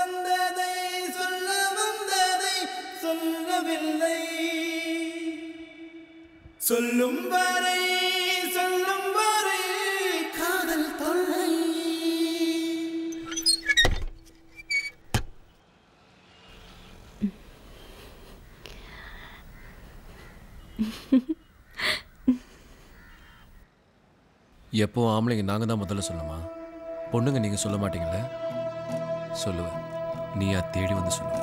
வந்ததை சொல்ல வந்ததை சொல்லவில்லை சொல்லும் வரை சொல்லும் வரை காதல் தொல்லை எப்போ ஆம்பளைங்க நாங்கள் தான் முதல்ல சொல்லணுமா பொண்ணுங்க நீங்கள் சொல்ல மாட்டீங்கல்ல சொல்லுவேன் நீயா தேடி வந்து சொல்லுவேன்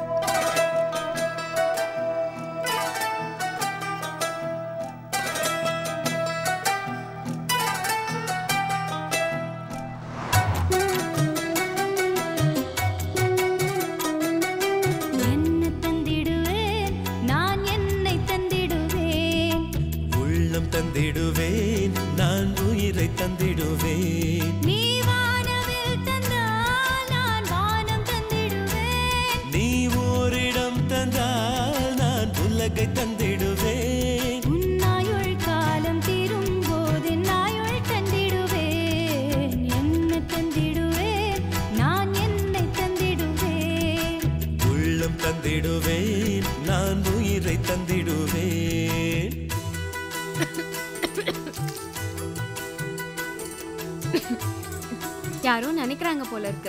என்ன தந்திடுவேன் நான் என்னை தந்திடுவேன் உள்ளம் தந்திடுவேன் நான் உயிரை தந்திடுவேன் நீ வானவில் தந்தால் நான் வானம் தந்திடுவேன் நீ ஓரிடம் தந்தால் நான் உலகை தந்திடுவேன் உன்னாயுள் காலம் தீரும் போது நாயுள் தந்திடுவேன் என்ன தந்திடுவேன் நான் என்னை தந்திடுவேன் உள்ளம் தந்திடுவேன் நான் உயிரை தந்திடுவேன் யாரோ நினைக்கிறாங்க போல இருக்கு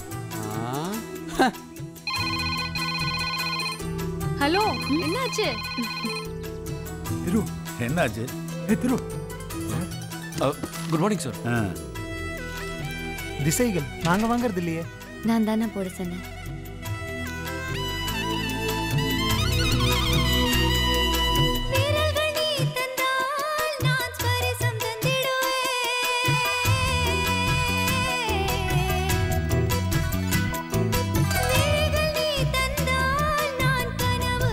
ஹலோ என்னாச்சு திரு என்னாச்சு ஏ திரு குட் மார்னிங் சார் ஆ. திசைகள் நாங்க வாங்குறது இல்லையே நான் தானே போட சொன்னேன் விரல்கள் நீ தந்தால் நான் ஸ்பரிசம் தந்திடுவேன் விழிகள் நீ தந்தால் நான் கனவு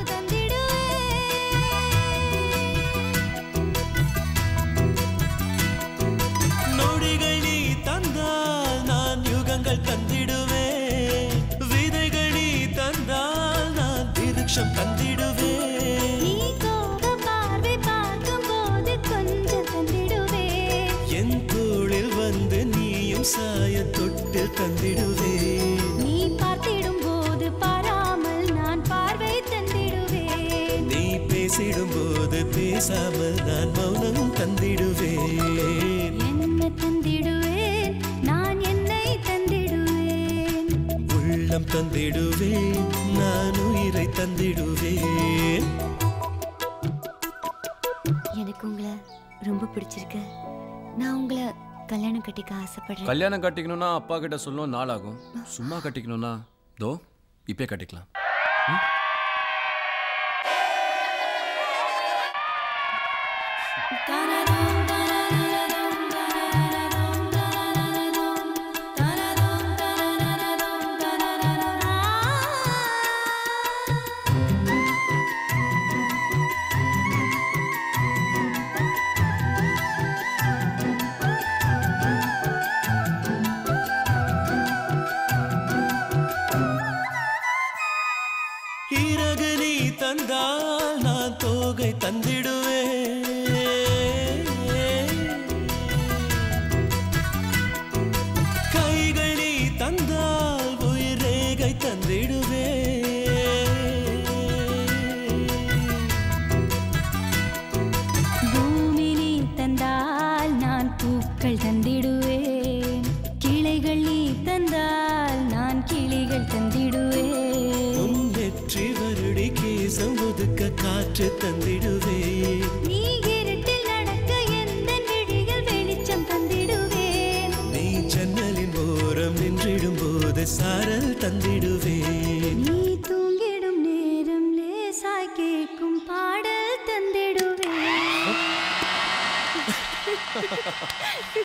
தந்திடுவேன் நொடிகள் நீ தந்தால் நான் யுகங்கள் தந்திடுவேன் விதைகள் நீ தந்தால் நான் விருட்சம் தந்திடுவேன் நீ கோப பார்வை பார்க்கும்போது கொஞ்சம் தந்திடுவேன் என் தோளில் வந்து நீயும் சாய தொட்டில் தந்திடுவேன் நீ பார்த்திடும் போது பாராமல் நான் பார்வை தந்திடுவேன் நீ பேசிடும்போது பேசாமல் நான் மௌனம் தந்திடுவேன் என்ன தந்திடுவேன் நான் என்னை தந்திடுவேன் உள்ளம் தந்திடுவேன் நான் உயிரை தந்திடுவேன் எனக்கு உங்களை ரொம்ப பிடிச்சிருக்கு நான் உங்களை கல்யாணம் கட்டிக்க ஆசைப்படுறேன் கல்யாணம் கட்டிக்கணும்னா அப்பா கிட்ட சொல்லணும் நாள் ஆகும் சும்மா கட்டிக்கணும்னா தோ இப்பே கட்டிக்கலாம் இறகு நீ தந்தால் நான் தோகை தந்திடுவேன் கைகள் நீ தந்தால் உயிர் ரேகை தந்திடுவேன் பூமி நீ தந்தால் நான் பூக்கள் தந்திடுவேன் கிளைகள் நீ தந்தால் நான் கிளிகள் தந்திடுவேன் உன் வெற்றி வருடி கேசம் ஒதுக்க காற்று தந்திடுவேன் நீ இருட்டில் நடக்க எந்த விழிகள் வெளிச்சம் தந்திடுவேன் நீ ஜன்னலின் ஓரம் நின்றிடும் போது சாரல் தந்திடுவேன் நீ தூங்கிடும் நேரம் லேசாய் கேட்கும் பாடல் தந்திடுவேன்